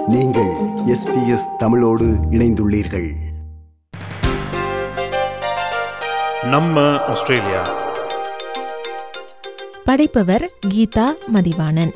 நீங்கள் எஸ்பிஎஸ் தமிழோடு இணைந்துள்ளீர்கள் நம்ம ஆஸ்திரேலியா படைப்பவர் கீதா மதிவாணன்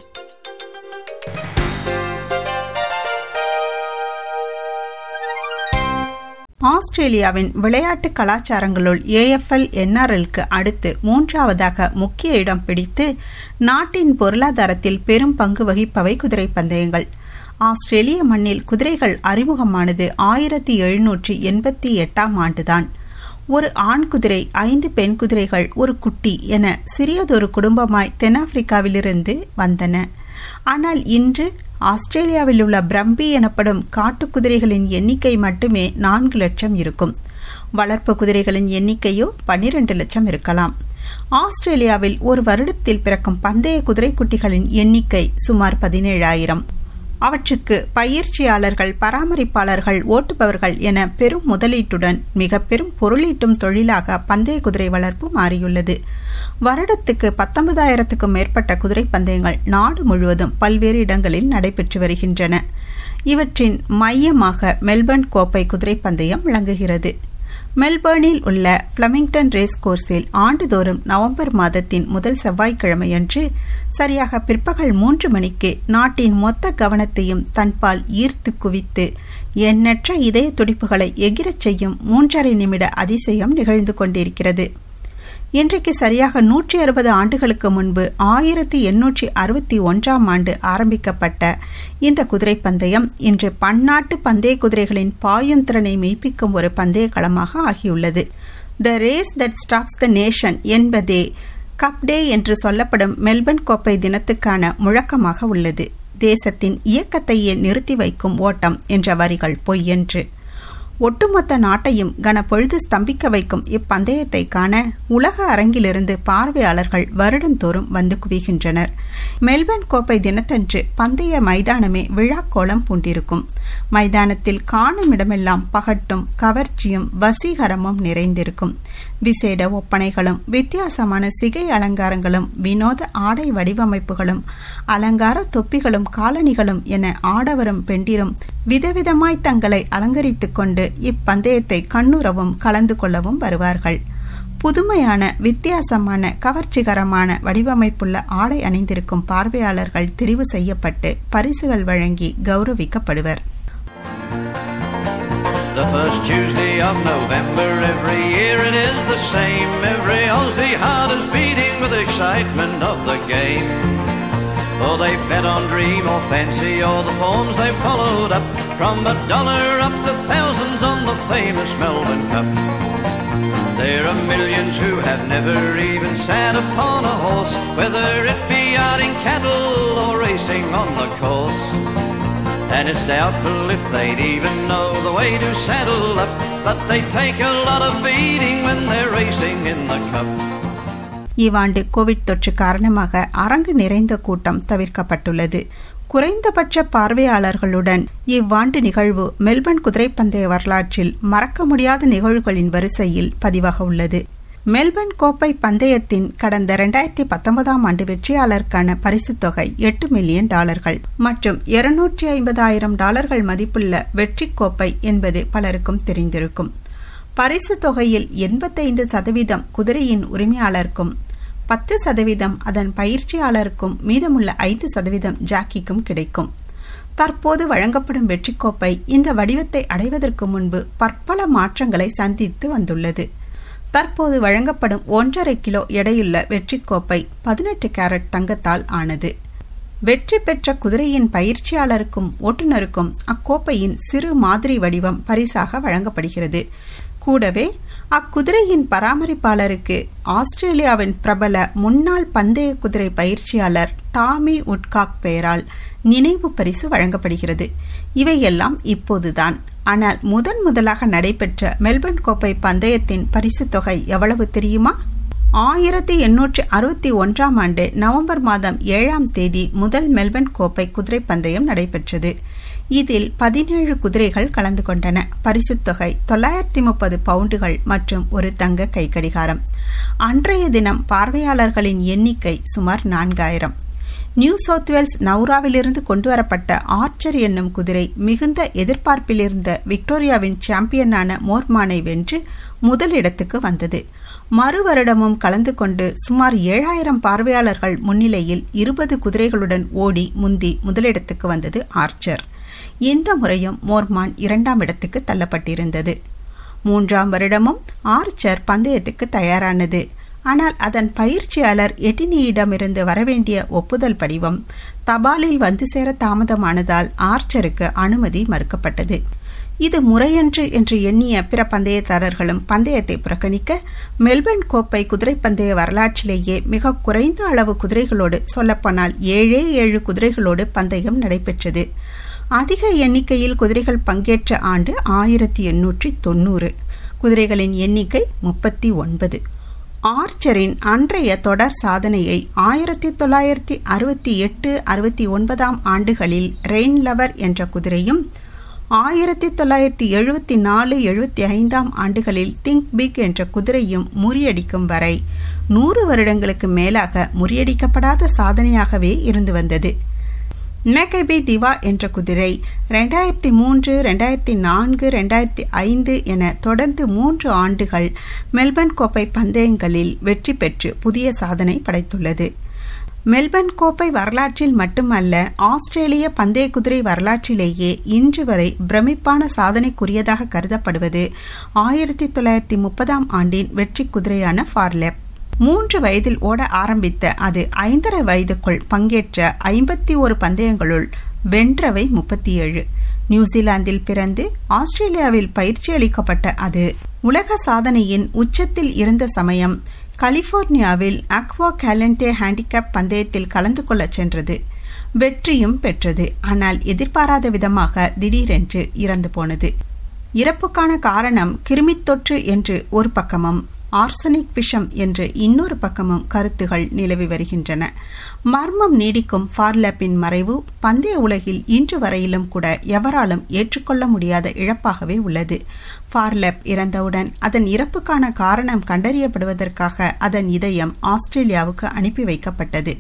ஆஸ்திரேலியாவின் விளையாட்டு கலாச்சாரங்களுள் ஏஎஃப்எல் என்ஆர்எல்க்கு அடுத்து மூன்றாவதாக முக்கிய இடம் பிடித்து நாட்டின் பொருளாதாரத்தில் பெரும் பங்கு வகிப்பவை குதிரை பந்தயங்கள் ஆஸ்திரேலிய மண்ணில் குதிரைகள் அறிமுகமானது ஆயிரத்தி எழுநூற்றி எண்பத்தி எட்டாம் ஆண்டுதான் ஒரு ஆண் குதிரை ஐந்து பெண் குதிரைகள் ஒரு குட்டி என சிறியதொரு குடும்பமாய் தென்னாப்பிரிக்காவிலிருந்து வந்தன ஆனால் இன்று ஆஸ்திரேலியாவில் உள்ள பிரம்பி எனப்படும் காட்டுக் குதிரைகளின் எண்ணிக்கை மட்டுமே நான்கு லட்சம் இருக்கும் வளர்ப்பு குதிரைகளின் எண்ணிக்கையோ பன்னிரண்டு லட்சம் இருக்கலாம் ஆஸ்திரேலியாவில் ஒரு வருடத்தில் பிறக்கும் பந்தய குதிரை குட்டிகளின் எண்ணிக்கை சுமார் பதினேழாயிரம் அவற்றுக்கு பயிற்சியாளர்கள் பராமரிப்பாளர்கள் ஓட்டுபவர்கள் என பெரும் முதலீட்டுடன் மிக பெரும் பொருளீட்டும் தொழிலாக பந்தய குதிரை வளர்ப்பு மாறியுள்ளது வருடத்துக்கு பத்தொன்பதாயிரத்துக்கும் மேற்பட்ட குதிரை பந்தயங்கள் நாடு முழுவதும் பல்வேறு இடங்களில் நடைபெற்று வருகின்றன இவற்றின் மையமாக மெல்பர்ன் கோப்பை குதிரை பந்தயம் விளங்குகிறது மெல்பர்னில் உள்ள பிளமிங்டன் ரேஸ் கோர்ஸில் ஆண்டுதோறும் நவம்பர் மாதத்தின் முதல் செவ்வாய்க்கிழமையன்று சரியாக பிற்பகல் மூன்று மணிக்கு நாட்டின் மொத்த கவனத்தையும் தன்பால் ஈர்த்து குவித்து எண்ணற்ற இதய துடிப்புகளை எகிரச் செய்யும் மூன்றரை நிமிட அதிசயம் நிகழ்ந்து கொண்டிருக்கிறது இன்றைக்கு சரியாக நூற்றி அறுபது ஆண்டுகளுக்கு முன்பு ஆயிரத்தி எண்ணூற்றி அறுபத்தி ஒன்றாம் ஆண்டு ஆரம்பிக்கப்பட்ட இந்த குதிரை பந்தயம் இன்று பன்னாட்டு பந்தய குதிரைகளின் பாயும் திறனை மெய்ப்பிக்கும் ஒரு பந்தய களமாக ஆகியுள்ளது the race that stops the nation என்பதே கப் டே என்று சொல்லப்படும் மெல்பர்ன் கோப்பை தினத்துக்கான முழக்கமாக உள்ளது தேசத்தின் இயக்கத்தையே நிறுத்தி வைக்கும் ஓட்டம் என்ற வரிகள் பொய்யென்று ஒட்டுமொத்த நாட்டையும் கனப்பொழுது ஸ்தம்பிக்க வைக்கும் இப்பந்தயத்தை காண உலக அரங்கிலிருந்து பார்வையாளர்கள் வருடந்தோறும் வந்து குவிகின்றனர் மெல்பர்ன் கோப்பை தினத்தன்று பந்தய மைதானமே விழாக்கோலம் பூண்டிருக்கும் மைதானத்தில் காணும் இடமெல்லாம் பகட்டும் கவர்ச்சியும் வசீகரமும் நிறைந்திருக்கும் விசேட ஒப்பனைகளும் வித்தியாசமான சிகை அலங்காரங்களும் வினோத ஆடை வடிவமைப்புகளும் அலங்கார தொப்பிகளும் காலணிகளும் என ஆடவரும் பெண்டிரும் விதவிதமாய் தங்களை அலங்கரித்துக் கொண்டு இப்பந்தயத்தை கண்ணுறவும் கலந்து கொள்ளவும் வருவார்கள் புதுமையான வித்தியாசமான கவர்ச்சிகரமான வடிவமைப்புள்ள ஆடை அணிந்திருக்கும் பார்வையாளர்கள் தெரிவு செய்யப்பட்டு பரிசுகள் வழங்கி கௌரவிக்கப்படுவர் The first Tuesday of November every year it is the same. Every Aussie heart is beating with excitement of the game. Oh, they bet on dream or fancy or the forms they followed up from a dollar up to thousands on the famous Melbourne Cup. There are millions who have never even sat upon a horse, whether it be yarding cattle or racing on the course. And it's doubtful if they'd even know the way to saddle up, but they take a lot of beating when they're racing in the cup. இவ்வாண்டு Covid தொற்று காரணமாக அரங்கு நிறைந்த கூட்டம் தவிர்க்கப்பட்டுள்ளது குறைந்தபட்ச பார்வையாளர்களுடன் இவ்வாண்டு நிகழ்வு Melbourne குதிரைப்பந்தய வரலாற்றில் மறக்க முடியாத நிகழ்வுகளின் வரிசையில் பதிவாக உள்ளது மெல்பர்ன் கோப்பை பந்தயத்தின் கடந்த இரண்டாயிரத்தி பத்தொன்பதாம் ஆண்டு வெற்றியாளருக்கான பரிசுத் தொகை எட்டு மில்லியன் டாலர்கள் மற்றும் இருநூற்றி ஐம்பதாயிரம் டாலர்கள் மதிப்புள்ள வெற்றி கோப்பை என்பது பலருக்கும் தெரிந்திருக்கும் பரிசு தொகையில் எண்பத்தைந்து சதவீதம் குதிரையின் உரிமையாளருக்கும் பத்து சதவீதம் அதன் பயிற்சியாளருக்கும் மீதமுள்ள ஐந்து சதவீதம் ஜாக்கிக்கும் கிடைக்கும் தற்போது வழங்கப்படும் வெற்றிக்கோப்பை இந்த வடிவத்தை அடைவதற்கு முன்பு பற்பல மாற்றங்களை சந்தித்து வந்துள்ளது தற்போது வழங்கப்படும் ஒன்றரை கிலோ எடையுள்ள வெற்றிக்கோப்பை பதினெட்டு கேரட் தங்கத்தால் ஆனது வெற்றி பெற்ற குதிரையின் பயிற்சியாளருக்கும் ஓட்டுநருக்கும் அக்கோப்பையின் சிறு மாதிரி வடிவம் பரிசாக வழங்கப்படுகிறது கூடவே அக்குதிரையின் பராமரிப்பாளருக்கு ஆஸ்திரேலியாவின் பிரபல முன்னாள் பந்தய குதிரை பயிற்சியாளர் டாமி உட்காக் பெயரால் நினைவு பரிசு வழங்கப்படுகிறது இவையெல்லாம் இப்போதுதான் ஆனால் முதன் முதலாக நடைபெற்ற மெல்பர்ன் கோப்பை பந்தயத்தின் பரிசு தொகை எவ்வளவு தெரியுமா ஆயிரத்தி எண்ணூற்றி அறுபத்தி ஒன்றாம் ஆண்டு நவம்பர் மாதம் ஏழாம் தேதி முதல் மெல்பர்ன் கோப்பை குதிரை பந்தயம் நடைபெற்றது இதில் பதினேழு குதிரைகள் கலந்து கொண்டன பரிசுத் தொகை தொள்ளாயிரத்தி முப்பது பவுண்டுகள் மற்றும் ஒரு தங்க கைக்கடிகாரம் அன்றைய தினம் பார்வையாளர்களின் எண்ணிக்கை சுமார் நான்காயிரம் நியூ சவுத் வேல்ஸ் நௌராவிலிருந்து கொண்டுவரப்பட்ட ஆர்ச்சர் என்னும் குதிரை மிகுந்த எதிர்பார்ப்பில் இருந்த விக்டோரியாவின் சாம்பியனான மோர்மானை வென்று முதலிடத்துக்கு வந்தது மறு வருடமும் கலந்து கொண்டு சுமார் ஏழாயிரம் பார்வையாளர்கள் முன்னிலையில் இருபது குதிரைகளுடன் ஓடி முந்தி முதலிடத்துக்கு வந்தது ஆர்ச்சர் இந்த முறையும் மோர்மான் இரண்டாம் இடத்துக்கு தள்ளப்பட்டிருந்தது மூன்றாம் வருடமும் ஆர்ச்சர் பந்தயத்துக்கு தயாரானது ஆனால் அதன் பயிற்சியாளர் எட்டினியிடமிருந்து வரவேண்டிய ஒப்புதல் படிவம் தபாலில் வந்து சேர தாமதமானதால் ஆர்ச்சருக்கு அனுமதி மறுக்கப்பட்டது இது முறையன்று என்று எண்ணிய பிற பந்தயதாரர்களும் பந்தயத்தை புறக்கணிக்க மெல்பர்ன் கோப்பை குதிரை பந்தய வரலாற்றிலேயே மிக குறைந்த அளவு குதிரைகளோடு சொல்லப்போனால் ஏழே ஏழு குதிரைகளோடு பந்தயம் நடைபெற்றது அதிக எண்ணிக்கையில் குதிரைகள் பங்கேற்ற ஆண்டு ஆயிரத்தி எண்ணூற்றி தொண்ணூறு குதிரைகளின் எண்ணிக்கை முப்பத்தி ஒன்பது ஆர்ச்சரின் அன்றைய தொடர் சாதனையை ஆயிரத்தி தொள்ளாயிரத்தி அறுபத்தி எட்டு அறுபத்தி ஒன்பதாம் ஆண்டுகளில் ரெயின்லவர் என்ற குதிரையும் ஆயிரத்தி தொள்ளாயிரத்தி எழுபத்தி நாலு எழுபத்தி ஐந்தாம் ஆண்டுகளில் திங்க் பிக் என்ற குதிரையும் முறியடிக்கும் வரை நூறு வருடங்களுக்கு மேலாக முறியடிக்கப்படாத சாதனையாகவே இருந்து வந்தது மேகபி திவா என்ற குதிரை ரெண்டாயிரத்தி மூன்று ரெண்டாயிரத்தி நான்கு ரெண்டாயிரத்தி ஐந்து என தொடர்ந்து மூன்று ஆண்டுகள் மெல்பர்ன் கோப்பை பந்தயங்களில் வெற்றி பெற்று புதிய சாதனை படைத்துள்ளது மெல்பர்ன் கோப்பை வரலாற்றில் மட்டுமல்ல ஆஸ்திரேலிய பந்தய குதிரை வரலாற்றிலேயே இன்று வரை பிரமிப்பான சாதனைக்குரியதாக கருதப்படுவது ஆயிரத்தி தொள்ளாயிரத்தி முப்பதாம் ஆண்டின் வெற்றி குதிரையான ஃபார்லெப் மூன்று வயதில் ஓட ஆரம்பித்த அது ஐந்தரை வயதுக்குள் பங்கேற்ற ஐம்பத்தி ஒரு பந்தயங்களுள் வென்றவை முப்பத்தி ஏழு நியூசிலாந்தில் பிறந்து ஆஸ்திரேலியாவில் பயிற்சி அளிக்கப்பட்ட அது உலக சாதனையின் உச்சத்தில் இருந்த சமயம் கலிபோர்னியாவில் அக்வா கேலண்டே ஹேண்டிகேப் பந்தயத்தில் கலந்து கொள்ளச் சென்றது வெற்றியும் பெற்றது ஆனால் எதிர்பாராத விதமாக திடீரென்று இறந்து போனது இறப்புக்கான காரணம் கிருமித் தொற்று என்று ஒரு பக்கமும் ஆர்சனிக் விஷம் என்று இன்னொரு பக்கமும் கருத்துகள் நிலவி வருகின்றன மர்மம் நீடிக்கும் ஃபார்லப்பின் மறைவு பந்தய உலகில் இன்று வரையிலும் கூட எவராலும் ஏற்றுக்கொள்ள முடியாத இழப்பாகவே உள்ளது ஃபார்லப் இறந்தவுடன் அதன் இறப்புக்கான காரணம் கண்டறியப்படுவதற்காக அதன் இதயம் ஆஸ்திரேலியாவுக்கு அனுப்பி வைக்கப்பட்டது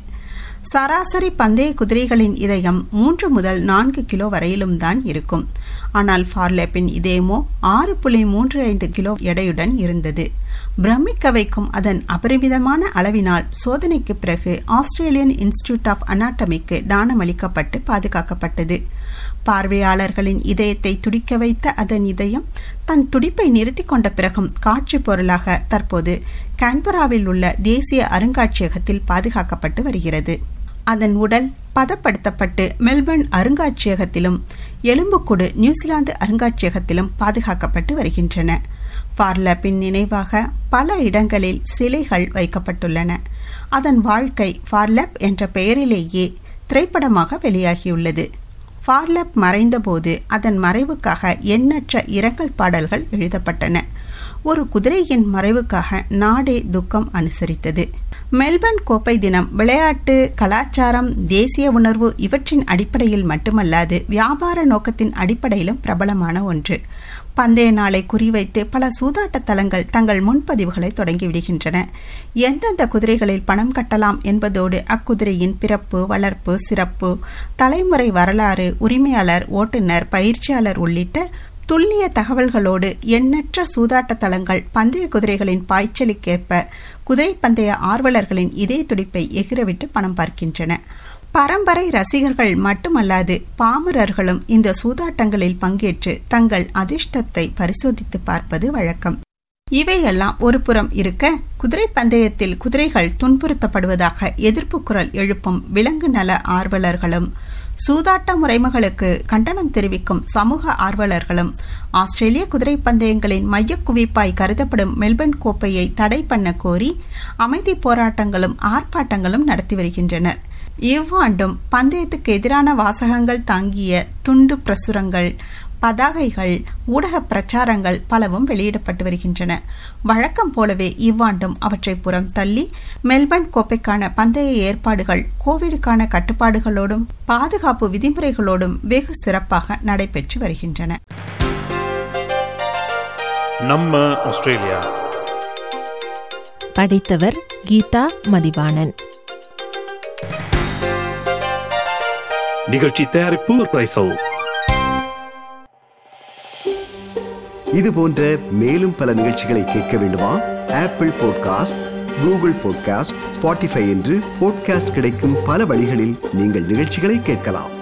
சராசரி பந்தய குதிரைகளின் இதயம் மூன்று முதல் நான்கு கிலோ வரையிலும் தான் இருக்கும் ஆனால் ஃபார்லேப்பின் இதயமோ ஆறு புள்ளி மூன்று ஐந்து கிலோ எடையுடன் இருந்தது பிரமிக்க வைக்கும் அதன் அபரிமிதமான அளவினால் சோதனைக்கு பிறகு ஆஸ்திரேலியன் இன்ஸ்டிடியூட் ஆஃப் அனாட்டமிக்கு தானமளிக்கப்பட்டு பாதுகாக்கப்பட்டது பார்வையாளர்களின் இதயத்தை துடிக்க வைத்த அதன் இதயம் தன் துடிப்பை நிறுத்தி கொண்ட பிறகும் காட்சி பொருளாக தற்போது கான்பராவில் உள்ள தேசிய அருங்காட்சியகத்தில் பாதுகாக்கப்பட்டு வருகிறது அதன் உடல் பதப்படுத்தப்பட்டு மெல்பர்ன் அருங்காட்சியகத்திலும் எலும்புக்கூடு நியூசிலாந்து அருங்காட்சியகத்திலும் பாதுகாக்கப்பட்டு வருகின்றன ஃபார்லப்பின் நினைவாக பல இடங்களில் சிலைகள் வைக்கப்பட்டுள்ளன அதன் வாழ்க்கை ஃபார்லப் என்ற பெயரிலேயே திரைப்படமாக வெளியாகியுள்ளது ஃபார்லப் மறைந்தபோது அதன் மறைவுக்காக எண்ணற்ற இரங்கல் பாடல்கள் எழுதப்பட்டன ஒரு குதிரையின் மறைவுக்காக நாடே துக்கம் அனுசரித்தது மெல்பர்ன் கோப்பை தினம் விளையாட்டு கலாச்சாரம் தேசிய உணர்வு இவற்றின் அடிப்படையில் மட்டுமல்லாது வியாபார நோக்கத்தின் அடிப்படையிலும் பிரபலமான ஒன்று பந்தய நாளை குறிவைத்து பல சூதாட்ட தலங்கள் தங்கள் முன்பதிவுகளை தொடங்கிவிடுகின்றன எந்தெந்த குதிரைகளில் பணம் கட்டலாம் என்பதோடு அக்குதிரையின் பிறப்பு வளர்ப்பு சிறப்பு தலைமுறை வரலாறு உரிமையாளர் ஓட்டுநர் பயிற்சியாளர் உள்ளிட்ட துல்லிய தகவல்களோடு எண்ணற்ற சூதாட்ட தலங்கள் பந்தய குதிரைகளின் பாய்ச்சலுக்கேற்ப குதிரை பந்தய ஆர்வலர்களின் இதய துடிப்பை எகிரவிட்டு பணம் பார்க்கின்றன பரம்பரை ரசிகர்கள் மட்டுமல்லாது பாமரர்களும் இந்த சூதாட்டங்களில் பங்கேற்று தங்கள் அதிர்ஷ்டத்தை பரிசோதித்து பார்ப்பது வழக்கம் இவையெல்லாம் ஒரு புறம் இருக்க குதிரை பந்தயத்தில் குதிரைகள் துன்புறுத்தப்படுவதாக எதிர்ப்பு குரல் எழுப்பும் விலங்கு நல ஆர்வலர்களும் சூதாட்ட முறைமைகளுக்கு கண்டனம் தெரிவிக்கும் சமூக ஆர்வலர்களும் ஆஸ்திரேலிய குதிரை பந்தயங்களின் மைய குவிப்பாய் கருதப்படும் மெல்பர்ன் கோப்பையை தடை பண்ண கோரி அமைதி போராட்டங்களும் ஆர்ப்பாட்டங்களும் நடத்தி வருகின்றனர் இவ்வாண்டும் பந்தயத்துக்கு எதிரான வாசகங்கள் தாங்கிய துண்டு பிரசுரங்கள் பதாகைகள் ஊடக பிரச்சாரங்கள் பலவும் வெளியிடப்பட்டு வருகின்றன வழக்கம் போலவே இவ்வாண்டும் அவற்றை புறம் தள்ளி மெல்பர்ன் கோப்பைக்கான பந்தய ஏற்பாடுகள் கோவிடுக்கான கட்டுப்பாடுகளோடும் பாதுகாப்பு விதிமுறைகளோடும் வெகு சிறப்பாக நடைபெற்று வருகின்றன நம்ம ஆஸ்திரேலியா படித்தவர் கீதா மதிவாணன் நிகழ்ச்சி தயாரிப்பு பிரைசல் இது போன்ற மேலும் பல நிகழ்ச்சிகளை கேட்க வேண்டுமா Apple podcast Google podcast Spotify என்று பாட்காஸ்ட் கிடைக்கும் பல வழிகளில் நீங்கள் நிகழ்ச்சிகளை கேட்கலாம்